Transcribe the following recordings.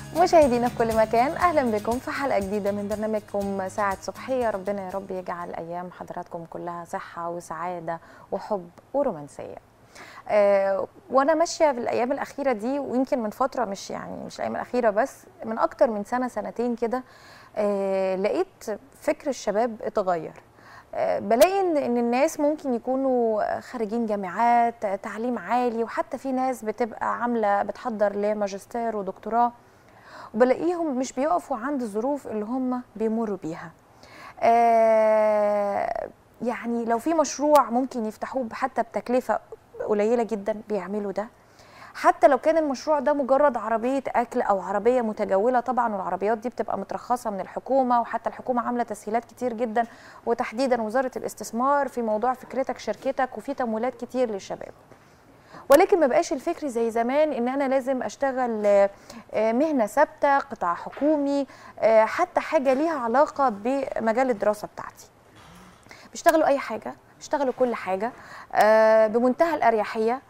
مشاهدينا في كل مكان اهلا بكم في حلقه جديده من برنامجكم ساعه صبحيه ربنا يا رب يجعل ايام حضراتكم كلها صحه وسعاده وحب ورومانسيه آه وانا ماشيه في الايام الاخيره دي ويمكن من فتره مش يعني مش الايام الاخيره بس من اكتر من سنه سنتين كده آه لقيت فكر الشباب اتغير آه، بلاقي ان ان الناس ممكن يكونوا خارجين جامعات تعليم عالي وحتى في ناس بتبقى عامله بتحضر لماجستير ودكتوراه وبلاقيهم مش بيقفوا عند الظروف اللي هم بيمروا بيها آه يعني لو في مشروع ممكن يفتحوه حتى بتكلفه قليله جدا بيعملوا ده حتى لو كان المشروع ده مجرد عربيه اكل او عربيه متجوله طبعا والعربيات دي بتبقى مترخصه من الحكومه وحتى الحكومه عامله تسهيلات كتير جدا وتحديدا وزاره الاستثمار في موضوع فكرتك شركتك وفي تمويلات كتير للشباب ولكن ما بقاش الفكر زي زمان ان انا لازم اشتغل آه، مهنه ثابته قطاع حكومي آه، حتى حاجه ليها علاقه بمجال الدراسه بتاعتي بيشتغلوا اي حاجه بيشتغلوا كل حاجه آه، بمنتهى الاريحيه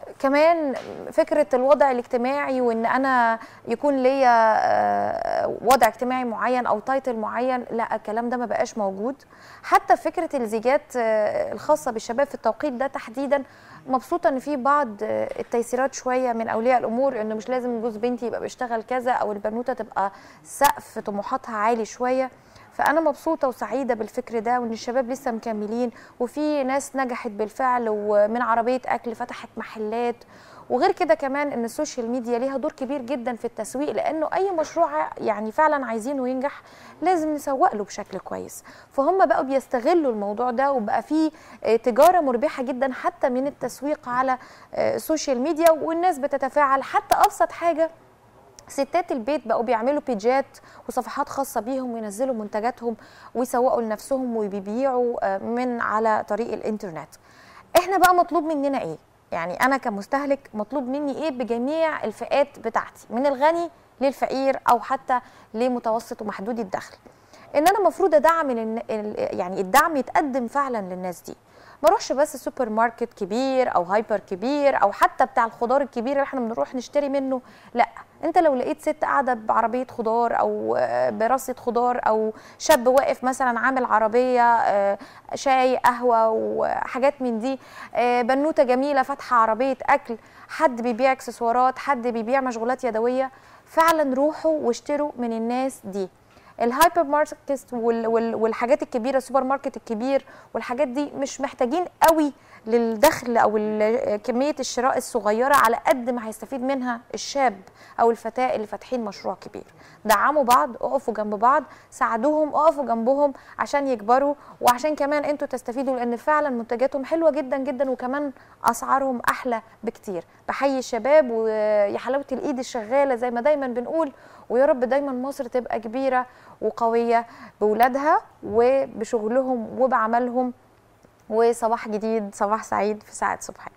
كمان فكره الوضع الاجتماعي وان انا يكون ليا آه، وضع اجتماعي معين او تايتل معين لا الكلام ده ما بقاش موجود حتى فكره الزيجات آه، الخاصه بالشباب في التوقيت ده تحديدا مبسوطه ان في بعض آه، التيسيرات شويه من اولياء الامور انه مش لازم جوز بنتي يبقى بيشتغل كذا او البنوته تبقى سقف طموحاتها عالي شويه فانا مبسوطه وسعيده بالفكر ده وان الشباب لسه مكملين وفي ناس نجحت بالفعل ومن عربيه اكل فتحت محلات وغير كده كمان ان السوشيال ميديا ليها دور كبير جدا في التسويق لانه اي مشروع يعني فعلا عايزينه ينجح لازم نسوق له بشكل كويس فهم بقوا بيستغلوا الموضوع ده وبقى في آه، تجاره مربحه جدا حتى من التسويق على آه، السوشيال ميديا والناس بتتفاعل حتى ابسط حاجه ستات البيت بقوا بيعملوا بيجات وصفحات خاصة بيهم وينزلوا منتجاتهم ويسوقوا لنفسهم وبيبيعوا آه، من على طريق الانترنت احنا بقى مطلوب مننا ايه يعني انا كمستهلك مطلوب مني ايه بجميع الفئات بتاعتي من الغني للفقير او حتى لمتوسط ومحدود الدخل ان انا المفروض ادعم الن- ال- يعني الدعم يتقدم فعلا للناس دي ما اروحش بس سوبر ماركت كبير او هايبر كبير او حتى بتاع الخضار الكبير اللي احنا بنروح نشتري منه لا انت لو لقيت ست قاعده بعربيه خضار او آه، برصه خضار او شاب واقف مثلا عامل عربيه آه، شاي قهوه وحاجات من دي آه، بنوته جميله فاتحه عربيه اكل حد بيبيع اكسسوارات حد بيبيع مشغولات يدويه فعلا روحوا واشتروا من الناس دي الهايبر ماركت وال وال والحاجات الكبيره السوبر ماركت الكبير والحاجات دي مش محتاجين قوي للدخل او ال- كميه الشراء الصغيره على قد ما هيستفيد منها الشاب او الفتاه اللي فاتحين مشروع كبير دعموا بعض اقفوا جنب بعض ساعدوهم اقفوا جنبهم عشان يكبروا وعشان كمان انتوا تستفيدوا لان فعلا منتجاتهم حلوه جدا جدا وكمان اسعارهم احلى بكتير بحيي الشباب ويا حلاوه الايد الشغاله زي ما دايما بنقول ويا رب دايما مصر تبقى كبيره وقويه بولادها وبشغلهم وبعملهم وصباح جديد صباح سعيد في ساعه صبحيه